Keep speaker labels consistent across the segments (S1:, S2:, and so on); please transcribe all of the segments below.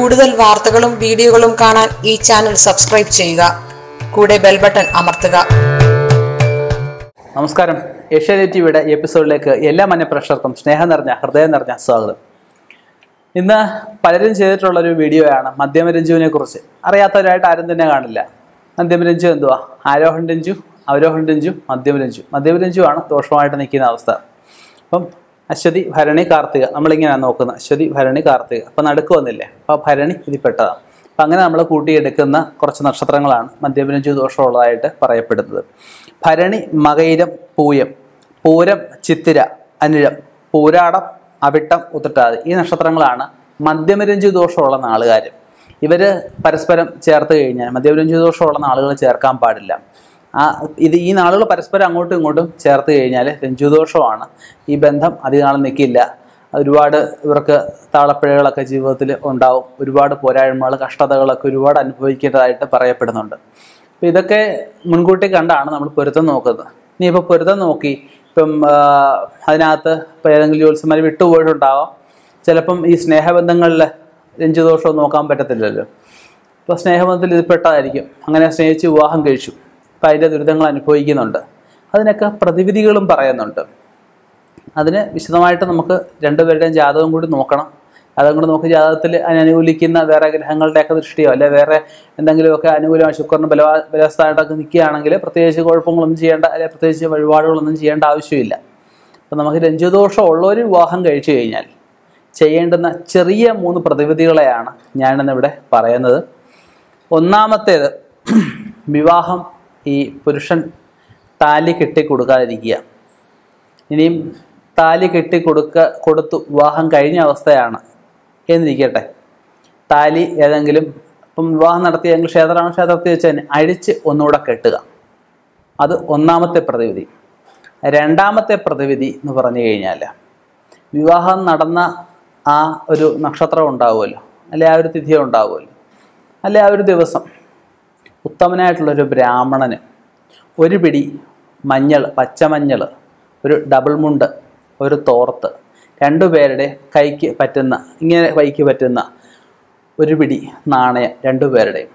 S1: കൂടുതൽ വാർത്തകളും വീഡിയോകളും കാണാൻ ഈ ചാനൽ സബ്സ്ക്രൈബ് ചെയ്യുക കൂടെ ബെൽ ബട്ടൺ അമർത്തുക
S2: നമസ്കാരം ഏഷ്യാനെറ്റ് ടിവിയുടെ ഈ എപ്പിസോഡിലേക്ക് എല്ലാ മന്യപ്രേക്ഷകർക്കും സ്നേഹം നിറഞ്ഞ ഹൃദയം നിറഞ്ഞ സ്വാഗതം ഇന്ന് പലരും ചെയ്തിട്ടുള്ള ഒരു വീഡിയോയാണ് മധ്യമരഞ്ജുവിനെ കുറിച്ച് അറിയാത്തവരായിട്ട് ആരും തന്നെ കാണില്ല മധ്യമരഞ്ജു എന്തുവാ ആരോഹൺ രഞ്ജു അവരോഹൺ രഞ്ജു മധ്യമരഞ്ജു മധ്യമരഞ്ജു ആണ് ദോഷമായിട്ട് നിൽക്കുന്ന അവസ്ഥ അപ്പം അശ്വതി ഭരണി കാർത്തിക നമ്മളിങ്ങനെയാണ് നോക്കുന്നത് അശ്വതി ഭരണി കാർത്തിക അപ്പം നടുക്ക് വന്നില്ലേ അപ്പോൾ ഭരണി ഇതിൽപ്പെട്ടതാണ് അപ്പം അങ്ങനെ നമ്മൾ കൂട്ടിയെടുക്കുന്ന കുറച്ച് നക്ഷത്രങ്ങളാണ് മധ്യമരഞ്ജു ദോഷമുള്ളതായിട്ട് പറയപ്പെടുന്നത് ഭരണി മകയിരം പൂയം പൂരം ചിത്തിര അനിഴം പൂരാടം അവിട്ടം ഉത്രട്ടാതി ഈ നക്ഷത്രങ്ങളാണ് മധ്യമരഞ്ജു ദോഷമുള്ള നാളുകാർ ഇവര് പരസ്പരം ചേർത്ത് കഴിഞ്ഞാൽ മധ്യമരഞ്ജു ദോഷമുള്ള നാളുകൾ ചേർക്കാൻ പാടില്ല ആ ഇത് ഈ നാളുകൾ പരസ്പരം അങ്ങോട്ടും ഇങ്ങോട്ടും ചേർത്ത് കഴിഞ്ഞാൽ രഞ്ജുദോഷമാണ് ഈ ബന്ധം അധികനാളും നിൽക്കില്ല ഒരുപാട് ഇവർക്ക് താളപ്പിഴകളൊക്കെ ജീവിതത്തിൽ ഉണ്ടാവും ഒരുപാട് പോരായ്മകൾ കഷ്ടതകളൊക്കെ ഒരുപാട് അനുഭവിക്കേണ്ടതായിട്ട് പറയപ്പെടുന്നുണ്ട് അപ്പം ഇതൊക്കെ മുൻകൂട്ടി കണ്ടാണ് നമ്മൾ പൊരുത്തം നോക്കുന്നത് ഇനിയിപ്പോൾ പൊരുത്തം നോക്കി ഇപ്പം ആ, അതിനകത്ത് ഇപ്പം ഏതെങ്കിലും ജോത്സ്യന്മാർ വിട്ടുപോയിട്ടുണ്ടാവാം ചിലപ്പം ഈ സ്നേഹബന്ധങ്ങളിൽ രഞ്ജുദോഷം നോക്കാൻ പറ്റത്തില്ലല്ലോ ഇപ്പോൾ സ്നേഹബന്ധത്തിൽ ഇത് പെട്ടതായിരിക്കും അങ്ങനെ സ്നേഹിച്ച് വിവാഹം കഴിച്ചു അപ്പം അതിൻ്റെ ദുരിതങ്ങൾ അനുഭവിക്കുന്നുണ്ട് അതിനൊക്കെ പ്രതിവിധികളും പറയുന്നുണ്ട് അതിന് വിശദമായിട്ട് നമുക്ക് രണ്ടുപേരുടെയും ജാതകം കൂടി നോക്കണം അതും കൂടി നോക്കി ജാതകത്തിൽ അതിന് അനുകൂലിക്കുന്ന വേറെ ഗ്രഹങ്ങളുടെയൊക്കെ ദൃഷ്ടിയോ അല്ലെ വേറെ എന്തെങ്കിലുമൊക്കെ അനുകൂലമായി ശുക്രന് ബലവാ ബലസ്ഥാനത്തൊക്കെ നിൽക്കുകയാണെങ്കിൽ പ്രത്യേകിച്ച് കുഴപ്പങ്ങളൊന്നും ചെയ്യേണ്ട അല്ലെ പ്രത്യേകിച്ച് വഴിപാടുകളൊന്നും ചെയ്യേണ്ട ആവശ്യമില്ല അപ്പം നമുക്ക് രഞ്ജുദോഷം ഉള്ളൊരു വിവാഹം കഴിച്ചു കഴിഞ്ഞാൽ ചെയ്യേണ്ടുന്ന ചെറിയ മൂന്ന് പ്രതിവിധികളെയാണ് ഞാനിന്നിവിടെ പറയുന്നത് ഒന്നാമത്തേത് വിവാഹം ഈ പുരുഷൻ താലി കെട്ടി കൊടുക്കാതിരിക്കുക ഇനിയും താലി കെട്ടി കൊടുക്ക കൊടുത്തു വിവാഹം കഴിഞ്ഞ അവസ്ഥയാണ് എന്നിരിക്കട്ടെ താലി ഏതെങ്കിലും ഇപ്പം വിവാഹം നടത്തിയെങ്കിൽ ക്ഷേത്രമാണ് ക്ഷേത്രത്തിൽ വെച്ച് തന്നെ അഴിച്ച് ഒന്നുകൂടെ കെട്ടുക അത് ഒന്നാമത്തെ പ്രതിവിധി രണ്ടാമത്തെ പ്രതിവിധി എന്ന് പറഞ്ഞു കഴിഞ്ഞാൽ വിവാഹം നടന്ന ആ ഒരു നക്ഷത്രം ഉണ്ടാവുമല്ലോ അല്ലെ ആ ഒരു തിഥി ഉണ്ടാവുമല്ലോ അല്ലെ ആ ഒരു ദിവസം ഉത്തമനായിട്ടുള്ളൊരു ബ്രാഹ്മണന് ഒരു പിടി മഞ്ഞൾ പച്ചമഞ്ഞൾ ഒരു ഡബിൾ മുണ്ട് ഒരു തോർത്ത് രണ്ടുപേരുടെ കൈക്ക് പറ്റുന്ന ഇങ്ങനെ കൈക്ക് പറ്റുന്ന ഒരു പിടി നാണയം രണ്ടുപേരുടെയും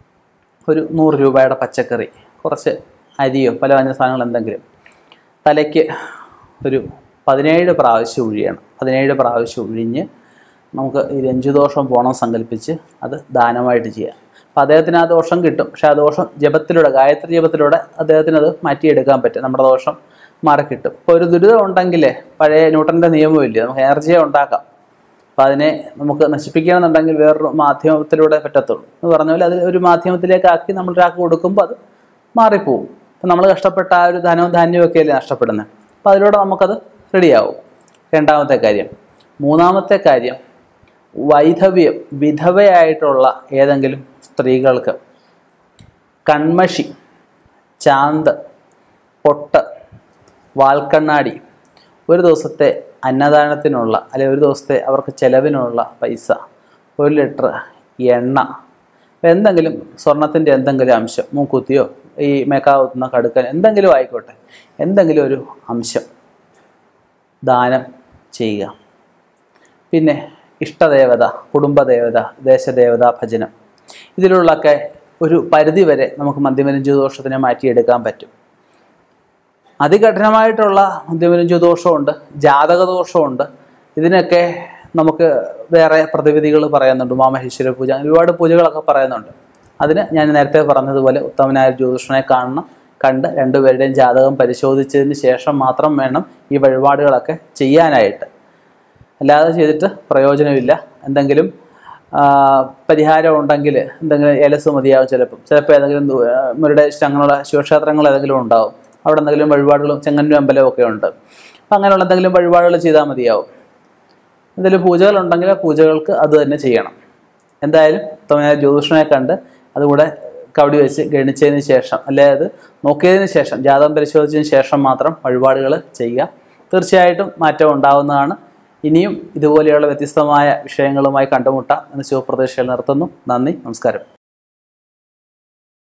S2: ഒരു നൂറ് രൂപയുടെ പച്ചക്കറി കുറച്ച് അരിയോ പല പഞ്ഞ സാധനങ്ങൾ എന്തെങ്കിലും തലയ്ക്ക് ഒരു പതിനേഴ് പ്രാവശ്യം ഒഴിയണം പതിനേഴ് പ്രാവശ്യം ഒഴിഞ്ഞ് നമുക്ക് ഈ രഞ്ജുദോഷം പോണം സങ്കല്പിച്ച് അത് ദാനമായിട്ട് ചെയ്യാം അപ്പോൾ അദ്ദേഹത്തിന് ആ ദോഷം കിട്ടും പക്ഷെ ആ ദോഷം ജപത്തിലൂടെ ഗായത്രി ജപത്തിലൂടെ അദ്ദേഹത്തിന് അത് മാറ്റിയെടുക്കാൻ പറ്റും നമ്മുടെ ദോഷം മാറി കിട്ടും ഇപ്പോൾ ഒരു ദുരിതം ഉണ്ടെങ്കിൽ പഴയ ന്യൂട്ടൻ്റെ നിയമമില്ല നമുക്ക് എനർജിയെ ഉണ്ടാക്കാം അപ്പോൾ അതിനെ നമുക്ക് നശിപ്പിക്കണമെന്നുണ്ടെങ്കിൽ വേറൊരു മാധ്യമത്തിലൂടെ പറ്റത്തുള്ളൂ എന്ന് പറഞ്ഞ പോലെ അത് ഒരു മാധ്യമത്തിലേക്ക് ആക്കി നമ്മൾ ഒരാൾക്ക് കൊടുക്കുമ്പോൾ അത് മാറിപ്പോവും അപ്പം നമ്മൾ കഷ്ടപ്പെട്ട ആ ഒരു ധനവും ധാന്യവും ഒക്കെ അല്ലേ നഷ്ടപ്പെടുന്നത് അപ്പോൾ അതിലൂടെ നമുക്കത് റെഡിയാവും രണ്ടാമത്തെ കാര്യം മൂന്നാമത്തെ കാര്യം വൈധവ്യം വിധവയായിട്ടുള്ള ഏതെങ്കിലും സ്ത്രീകൾക്ക് കൺമഷി ചാന്ത് പൊട്ട് വാൽക്കണ്ണാടി ഒരു ദിവസത്തെ അന്നദാനത്തിനുള്ള അല്ലെ ഒരു ദിവസത്തെ അവർക്ക് ചെലവിനുള്ള പൈസ ഒരു ലിറ്റർ എണ്ണ എന്തെങ്കിലും സ്വർണത്തിൻ്റെ എന്തെങ്കിലും അംശം മൂക്കുത്തിയോ ഈ മേക്കാവുത്തുന്ന കടുക്കൻ എന്തെങ്കിലും ആയിക്കോട്ടെ എന്തെങ്കിലും ഒരു അംശം ദാനം ചെയ്യുക പിന്നെ ഇഷ്ടദേവത കുടുംബദേവത ദേശദേവത ഭജനം ഇതിലുള്ളൊക്കെ ഒരു പരിധി വരെ നമുക്ക് മധ്യമരഞ്ജു ദോഷത്തിനെ മാറ്റിയെടുക്കാൻ പറ്റും അതികഠിനമായിട്ടുള്ള മധ്യമരഞ്ജു ദോഷമുണ്ട് ജാതക ദോഷമുണ്ട് ഇതിനൊക്കെ നമുക്ക് വേറെ പ്രതിവിധികൾ പറയുന്നുണ്ട് ഉമാമഹേശ്വര പൂജ അങ്ങനെ ഒരുപാട് പൂജകളൊക്കെ പറയുന്നുണ്ട് അതിന് ഞാൻ നേരത്തെ പറഞ്ഞതുപോലെ ഉത്തമനായ ജ്യോതിഷനെ കാണണം കണ്ട് രണ്ടുപേരുടെയും ജാതകം പരിശോധിച്ചതിന് ശേഷം മാത്രം വേണം ഈ വഴിപാടുകളൊക്കെ ചെയ്യാനായിട്ട് അല്ലാതെ ചെയ്തിട്ട് പ്രയോജനമില്ല എന്തെങ്കിലും ആ, പരിഹാരം ഉണ്ടെങ്കിൽ എന്തെങ്കിലും ഏലസ് മതിയാവും ചിലപ്പം ചിലപ്പോൾ ഏതെങ്കിലും ദൂ- ആ, മുരുടെ അങ്ങനെയുള്ള ശിവക്ഷേത്രങ്ങൾ ഏതെങ്കിലും ഉണ്ടാവും അവിടെ എന്തെങ്കിലും വഴിപാടുകളും ചെങ്ങന്നൂർ അമ്പലവും ഒക്കെ ഉണ്ട് അപ്പം അങ്ങനെയുള്ള എന്തെങ്കിലും വഴിപാടുകൾ ചെയ്താൽ മതിയാവും എന്തെങ്കിലും പൂജകളുണ്ടെങ്കിൽ ആ പൂജകൾക്ക് അത് തന്നെ ചെയ്യണം എന്തായാലും ഉത്തമനായ ജ്യോതിഷനെ കണ്ട് അതുകൂടെ കവടി വെച്ച് ഗണിച്ചതിന് ശേഷം അല്ലെ അത് നോക്കിയതിന് ശേഷം ജാതകം പരിശോധിച്ചതിന് ശേഷം മാത്രം വഴിപാടുകൾ ചെയ്യുക തീർച്ചയായിട്ടും മാറ്റം ഉണ്ടാവുന്നതാണ് ഇനിയും ഇതുപോലെയുള്ള വ്യത്യസ്തമായ വിഷയങ്ങളുമായി കണ്ടുമുട്ടാം എന്ന് ശുഭപ്രതീക്ഷയിൽ നിർത്തുന്നു നന്ദി നമസ്കാരം